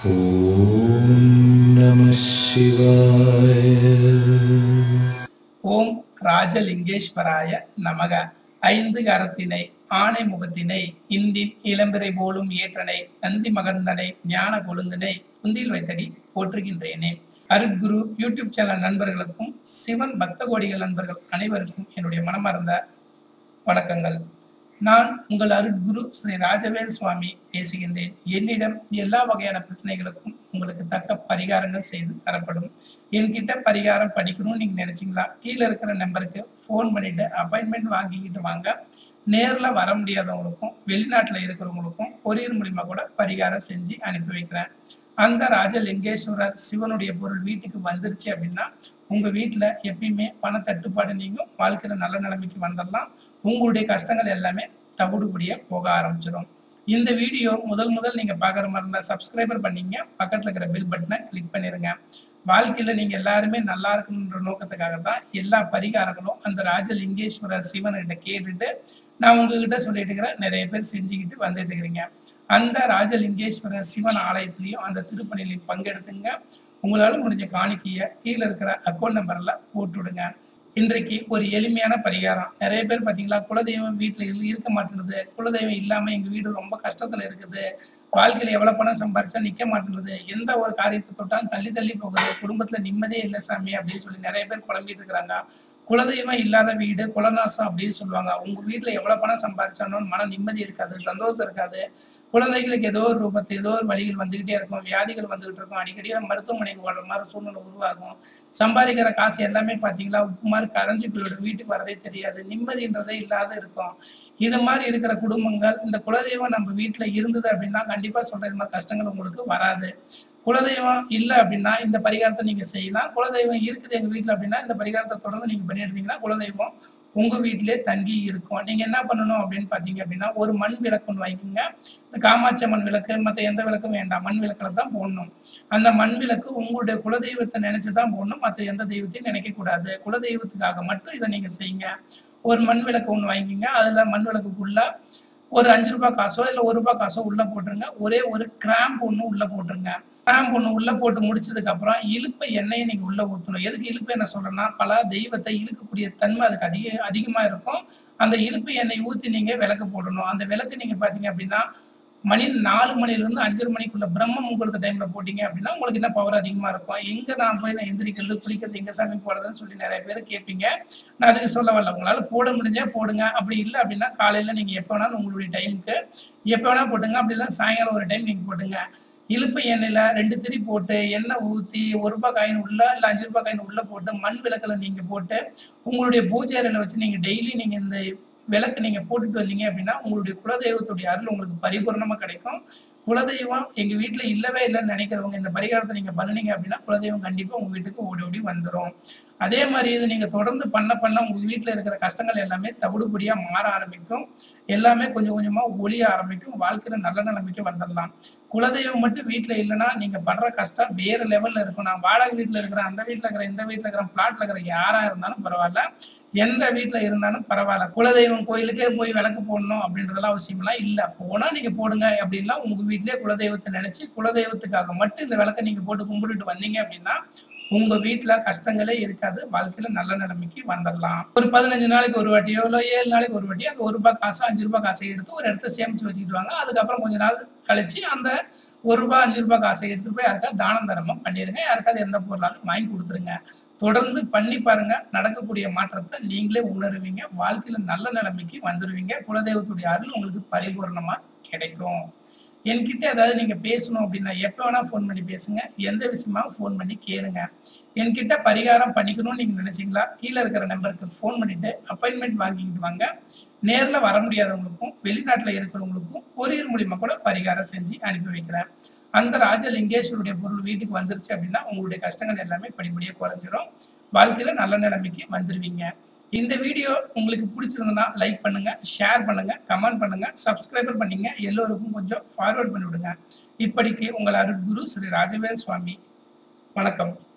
ॐ नमः शिवाय ஓம் ராஜலிங்கேஸ்வராய நமக ஐந்து கரத்தினை ஆணை முகத்தினை இந்தின் இளம்பிறை போலும் ஏற்றனை நந்தி மகந்தனை ஞான கொழுந்தினை குந்தில் வைத்தடி போற்றுகின்றேனே அருட்குரு யூடியூப் சேனல் நண்பர்களுக்கும் சிவன் பக்த கோடிகள் நண்பர்கள் அனைவருக்கும் என்னுடைய மனமார்ந்த வணக்கங்கள் நான் உங்கள் அருட்குரு ஸ்ரீ ராஜவேல் சுவாமி பேசுகின்றேன் என்னிடம் எல்லா வகையான பிரச்சனைகளுக்கும் உங்களுக்கு தக்க பரிகாரங்கள் செய்து தரப்படும் என்கிட்ட பரிகாரம் படிக்கணும்னு நீங்க நினைச்சீங்களா கீழே இருக்கிற நம்பருக்கு ஃபோன் பண்ணிட்டு அப்பாயின்மெண்ட் வாங்கிக்கிட்டு வாங்க நேர்ல வர முடியாதவங்களுக்கும் வெளிநாட்டுல இருக்கிறவங்களுக்கும் கொரியர் மூலியமா கூட பரிகாரம் செஞ்சு அனுப்பி வைக்கிறேன் அந்த ராஜலிங்கேஸ்வரர் சிவனுடைய பொருள் வீட்டுக்கு வந்துருச்சு அப்படின்னா உங்க வீட்டுல எப்பயுமே பண தட்டுப்பாடு நீங்கும் வாழ்க்கையில நல்ல நிலைமைக்கு வந்துடலாம் உங்களுடைய கஷ்டங்கள் எல்லாமே தவிடுபடியா போக ஆரம்பிச்சிடும் இந்த வீடியோ முதல் முதல் நீங்க பாக்குற மாதிரி இருந்தா சப்ஸ்கிரைபர் பண்ணீங்க பக்கத்துல இருக்கிற பெல் பட்டனை கிளிக் பண்ணிருங்க வாழ்க்கையில நீங்க எல்லாருமே நல்லா இருக்கணுன்ற நோக்கத்துக்காக தான் எல்லா பரிகாரங்களும் அந்த ராஜலிங்கேஸ்வரர் சிவன்கிட்ட கேட்டுட்டு நான் உங்ககிட்ட சொல்லிட்டு இருக்கிறேன் நிறைய பேர் செஞ்சுக்கிட்டு வந்துட்டு இருக்கிறீங்க அந்த ராஜலிங்கேஸ்வரர் சிவன் ஆலயத்திலையும் அந்த திருப்பணிலையும் பங்கெடுத்துங்க உங்களால முடிஞ்ச காணிக்கைய கீழே இருக்கிற அக்கௌண்ட் நம்பர்ல போட்டு விடுங்க இன்றைக்கு ஒரு எளிமையான பரிகாரம் நிறைய பேர் பாத்தீங்களா குலதெய்வம் வீட்டுல இரு- இருக்க மாட்டேங்குது குலதெய்வம் இல்லாம எங்க வீடு ரொம்ப கஷ்டத்துல இருக்குது வாழ்க்கையில எவ்வளவு பணம் சம்பாரிச்சா நிக்க மாட்டேங்குது எந்த ஒரு காரியத்தை தொட்டாலும் தள்ளி தள்ளி போகுது குடும்பத்துல நிம்மதியே இல்லை சாமி அப்படின்னு சொல்லி நிறைய பேர் குழம்பிட்டு இருக்கிறாங்க குலதெய்வம் இல்லாத வீடு குலநாசம் அப்படின்னு சொல்லுவாங்க உங்க வீட்டுல எவ்வளவு பணம் சம்பாரிச்சாலும் மன நிம்மதி இருக்காது சந்தோஷம் இருக்காது குழந்தைகளுக்கு ஏதோ ஒரு ரூபத்தில் ஏதோ ஒரு வழிகள் வந்துகிட்டே இருக்கும் வியாதிகள் வந்துகிட்டு இருக்கும் அடிக்கடி மருத்துவமனைக்கு ஓடுற மாதிரி சூழ்நிலை உருவாகும் சம்பாதிக்கிற காசு எல்லாமே பாத்தீங்களா உப்பு மாதிரி கரைஞ்சு போயிடும் வீட்டுக்கு வரதே தெரியாது நிம்மதின்றதே இல்லாத இருக்கும் இது மாதிரி இருக்கிற குடும்பங்கள் இந்த குலதெய்வம் நம்ம வீட்டுல இருந்தது அப்படின்னா கண்டிப்பா சொல்ற இந்த மாதிரி கஷ்டங்கள் உங்களுக்கு வராது குலதெய்வம் இல்லை அப்படின்னா இந்த பரிகாரத்தை நீங்க செய்யலாம் குலதெய்வம் இருக்குது எங்க வீட்டுல அப்படின்னா இந்த பரிகாரத்தை தொடர்ந்து நீங்க பண்ணிட்டு இருந்தீங்கன்னா குலதெய்வம் உங்க வீட்டிலே தங்கி இருக்கும் நீங்க என்ன பண்ணணும் அப்படின்னு பாத்தீங்க அப்படின்னா ஒரு மண் விளக்கு ஒன்று வாங்கிக்கோங்க இந்த காமாட்சி அம்மன் விளக்கு மற்ற எந்த விளக்கும் வேண்டாம் மண் விளக்குல தான் போடணும் அந்த மண் விளக்கு உங்களுடைய குலதெய்வத்தை நினைச்சு தான் போடணும் மற்ற எந்த தெய்வத்தையும் நினைக்க கூடாது குலதெய்வத்துக்காக மட்டும் இதை நீங்க செய்யுங்க ஒரு மண் விளக்கு ஒன்று வாங்கிக்கோங்க அதுல மண் விளக்குக்குள்ள ஒரு அஞ்சு ரூபாய் காசோ இல்ல ஒரு ரூபாய் காசோ உள்ள போட்டுருங்க ஒரே ஒரு கிராம்ப் ஒண்ணு உள்ள போட்டுருங்க கிராம்ப் ஒண்ணு உள்ள போட்டு முடிச்சதுக்கு அப்புறம் இழுப்ப எண்ணெயை நீங்க உள்ள ஊத்தணும் எதுக்கு இழுப்பு என்ன சொல்றேன்னா பல தெய்வத்தை இழுக்கக்கூடிய தன்மை அதுக்கு அதிக அதிகமா இருக்கும் அந்த இழுப்பு எண்ணெய் ஊத்தி நீங்க விளக்கு போடணும் அந்த விளக்கு நீங்க பாத்தீங்க அப்படின்னா மணி நாலு மணில இருந்து அஞ்சரை மணிக்குள்ள பிரம்ம முகூர்த்த டைம்ல போட்டீங்க அப்படின்னா உங்களுக்கு என்ன பவர் அதிகமா இருக்கும் எங்க நான் போய் நான் எந்திரிக்கிறது குளிக்கிறது எங்க சாமி போடுறதுன்னு சொல்லி நிறைய பேர் கேட்பீங்க நான் அதுக்கு சொல்ல வரல உங்களால போட முடிஞ்சா போடுங்க அப்படி இல்லை அப்படின்னா காலையில நீங்க எப்போ வேணாலும் உங்களுடைய டைமுக்கு எப்போ வேணா போட்டுங்க அப்படி இல்லை சாயங்காலம் ஒரு டைம் நீங்க போட்டுங்க இழுப்பு எண்ணெயில ரெண்டு திரி போட்டு எண்ணெய் ஊத்தி ஒரு ரூபாய் காயின் உள்ள இல்ல அஞ்சு ரூபாய் காயின் உள்ள போட்டு மண் விளக்குல நீங்க போட்டு உங்களுடைய பூஜை அறையில வச்சு நீங்க டெய்லி நீங்க இந்த விளக்கு நீங்க போட்டுட்டு வந்தீங்க அப்படின்னா உங்களுடைய குலதெய்வத்துடைய அருள் உங்களுக்கு பரிபூர்ணமா கிடைக்கும் குலதெய்வம் எங்க வீட்டுல இல்லவே இல்லைன்னு நினைக்கிறவங்க இந்த பரிகாரத்தை நீங்க பண்ணுனீங்க அப்படின்னா குலதெய்வம் கண்டிப்பா உங்க வீட்டுக்கு ஓடி ஓடி வந்துடும் அதே மாதிரி இது நீங்க தொடர்ந்து பண்ண பண்ண உங்க வீட்டுல இருக்கிற கஷ்டங்கள் எல்லாமே தவிடுபடியா மாற ஆரம்பிக்கும் எல்லாமே கொஞ்சம் கொஞ்சமா ஒளிய ஆரம்பிக்கும் வாழ்க்கையில நல்ல நிலைமைக்கு வந்துடலாம் குலதெய்வம் மட்டும் வீட்டுல இல்லைன்னா நீங்க படுற கஷ்டம் வேற லெவல்ல இருக்கும் நான் வாடகை வீட்டுல இருக்கிறேன் அந்த வீட்டுல இருக்கிற இந்த வீட்டுல இருக்கிற பிளாட்ல இருக்கிற யாரா இருந்தாலும் பரவாயில்ல எந்த வீட்டுல இருந்தாலும் பரவாயில்ல குலதெய்வம் கோயிலுக்கே போய் விளக்கு போடணும் அப்படின்றதெல்லாம் அவசியம்லாம் இல்ல போனா நீங்க போடுங்க அப்படின்னா உங்க வீட்லயே குலதெய்வத்தை நினைச்சு குலதெய்வத்துக்காக மட்டும் இந்த விளக்கை நீங்க போட்டு கும்பிட்டுட்டு வந்தீங்க அப்படின்னா உங்க வீட்டுல கஷ்டங்களே இருக்காது வாழ்க்கையில நல்ல நிலைமைக்கு வந்துடலாம் ஒரு பதினஞ்சு நாளைக்கு ஒரு வாட்டியோ இல்ல ஏழு நாளைக்கு ஒரு வாட்டியோ அந்த ஒரு ரூபாய் காசு அஞ்சு ரூபாய் காசை எடுத்து ஒரு இடத்துல சேமிச்சு வச்சுக்கிட்டு வாங்க அதுக்கப்புறம் கொஞ்ச நாள் கழிச்சு அந்த ஒரு ரூபாய் அஞ்சு ரூபாய் காசை எடுத்துட்டு போய் யாருக்காவது தானம் தரமா பண்ணிருங்க யாருக்காவது எந்த பொருளாலும் வாங்கி கொடுத்துருங்க தொடர்ந்து பண்ணி பாருங்க நடக்கக்கூடிய மாற்றத்தை நீங்களே உணருவீங்க வாழ்க்கையில நல்ல நிலைமைக்கு வந்துருவீங்க குலதெய்வத்துடைய அருள் உங்களுக்கு பரிபூர்ணமா கிடைக்கும் என்கிட்ட ஏதாவது நீங்க பேசணும் அப்படின்னா எப்போ வேணா ஃபோன் பண்ணி பேசுங்க எந்த விஷயமா ஃபோன் பண்ணி கேளுங்க என்கிட்ட பரிகாரம் பண்ணிக்கணும்னு நீங்க நினைச்சீங்களா கீழே இருக்கிற நம்பருக்கு ஃபோன் பண்ணிட்டு அப்பாயின்மெண்ட் வாங்கிக்கிட்டு வாங்க நேர்ல வர முடியாதவங்களுக்கும் வெளிநாட்டுல இருக்கிறவங்களுக்கும் கொரியர் மூலியமா கூட பரிகாரம் செஞ்சு அனுப்பி வைக்கிறேன் அந்த ராஜலிங்கேஸ்வருடைய பொருள் வீட்டுக்கு வந்துருச்சு அப்படின்னா உங்களுடைய கஷ்டங்கள் எல்லாமே படிப்படியா குறைஞ்சிரும் வாழ்க்கையில நல்ல நிலைமைக்கு வந்துருவீங்க இந்த வீடியோ உங்களுக்கு பிடிச்சிருந்ததுன்னா லைக் பண்ணுங்க ஷேர் பண்ணுங்க கமெண்ட் பண்ணுங்க சப்ஸ்கிரைபர் பண்ணீங்க எல்லோருக்கும் கொஞ்சம் ஃபார்வர்ட் பண்ணி விடுங்க இப்படிக்கு உங்கள் அருட்குரு ஸ்ரீ ராஜவேல் சுவாமி வணக்கம்